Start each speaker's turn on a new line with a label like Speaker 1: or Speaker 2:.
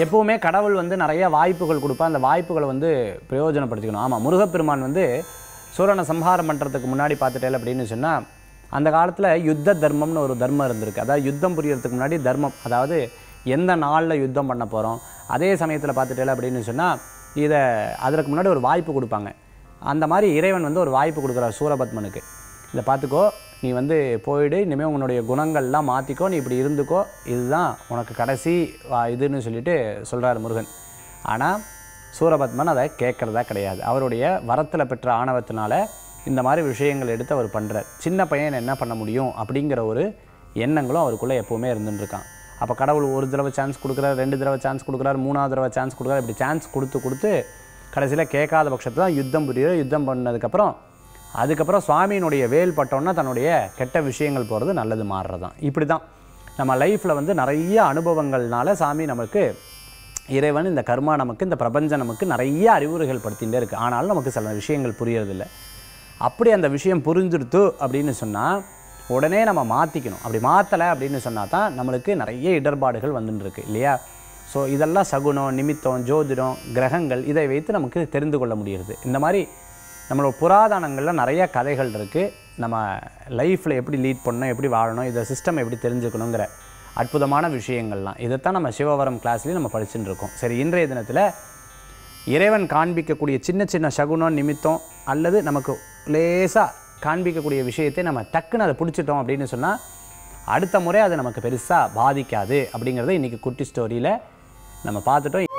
Speaker 1: எப்பவுமே கடவுள் வந்து நிறைய வாய்ப்புகள் கொடுப்பா அந்த வாய்ப்புகளை வந்து பிரயோஜனப்படுத்திக்கணும் ஆமாம் முருகப்பெருமான் வந்து சூரனை சம்ஹாரம் பண்ணுறதுக்கு முன்னாடி பார்த்துட்டேன் அப்படின்னு சொன்னால் அந்த காலத்தில் யுத்த தர்மம்னு ஒரு தர்மம் இருந்திருக்கு அதாவது யுத்தம் புரியறதுக்கு முன்னாடி தர்மம் அதாவது எந்த நாளில் யுத்தம் பண்ண போகிறோம் அதே சமயத்தில் பார்த்துட்டேன் அப்படின்னு சொன்னால் இதை அதற்கு முன்னாடி ஒரு வாய்ப்பு கொடுப்பாங்க அந்த மாதிரி இறைவன் வந்து ஒரு வாய்ப்பு கொடுக்குறார் சூரபத்மனுக்கு இதை பார்த்துக்கோ நீ வந்து போயிடு இனிமேல் உன்னுடைய குணங்கள்லாம் மாற்றிக்கோ நீ இப்படி இருந்துக்கோ இதுதான் உனக்கு கடைசி வா- இதுன்னு சொல்லிட்டு சொல்கிறார் முருகன் ஆனால் சூரபத்மன் அதை கேட்குறதா கிடையாது அவருடைய வரத்தில் பெற்ற ஆணவத்தினால இந்த மாதிரி விஷயங்கள் எடுத்து அவர் பண்ணுறார் சின்ன பையன் என்ன பண்ண முடியும் அப்படிங்கிற ஒரு எண்ணங்களும் அவருக்குள்ளே எப்போவுமே இருந்துட்டு இருக்கான் அப்போ கடவுள் ஒரு தடவை சான்ஸ் கொடுக்குறாரு ரெண்டு தடவை சான்ஸ் கொடுக்குறாரு மூணாவது தடவை சான்ஸ் கொடுக்குறாரு இப்படி சான்ஸ் கொடுத்து கொடுத்து கடைசியில் கேட்காத பட்சத்தில் தான் யுத்தம் புரியுற யுத்தம் பண்ணதுக்கப்புறம் அதுக்கப்புறம் சுவாமியினுடைய வேல் பட்டோன்னா தன்னுடைய கெட்ட விஷயங்கள் போகிறது நல்லது மாறுறது தான் இப்படி தான் நம்ம லைஃப்பில் வந்து நிறைய அனுபவங்கள்னால சாமி நமக்கு இறைவன் இந்த கர்மா நமக்கு இந்த பிரபஞ்சம் நமக்கு நிறைய அறிவுரைகள் படுத்திகிட்டே இருக்குது ஆனாலும் நமக்கு சில விஷயங்கள் புரியறதில்ல அப்படி அந்த விஷயம் புரிஞ்சிடுத்து அப்படின்னு சொன்னால் உடனே நம்ம மாற்றிக்கணும் அப்படி மாற்றலை அப்படின்னு சொன்னால் தான் நம்மளுக்கு நிறைய இடர்பாடுகள் வந்துட்டு இருக்கு இல்லையா ஸோ இதெல்லாம் சகுனம் நிமித்தம் ஜோதிடம் கிரகங்கள் இதை வைத்து நமக்கு தெரிந்து கொள்ள முடியுது இந்த மாதிரி நம்மளோட புராதனங்களில் நிறைய கதைகள் இருக்குது நம்ம லைஃப்பில் எப்படி லீட் பண்ணணும் எப்படி வாழணும் இதை சிஸ்டம் எப்படி தெரிஞ்சுக்கணுங்கிற அற்புதமான விஷயங்கள்லாம் இதைத்தான் நம்ம சிவவரம் கிளாஸ்லேயும் நம்ம படிச்சுட்டு இருக்கோம் சரி இன்றைய தினத்தில் இறைவன் காண்பிக்கக்கூடிய சின்ன சின்ன சகுனம் நிமித்தம் அல்லது நமக்கு லேசாக காண்பிக்கக்கூடிய விஷயத்தை நம்ம டக்குன்னு அதை பிடிச்சிட்டோம் அப்படின்னு சொன்னால் அடுத்த முறை அது நமக்கு பெருசாக பாதிக்காது அப்படிங்கிறத இன்றைக்கி குட்டி ஸ்டோரியில் நம்ம பார்த்துட்டோம்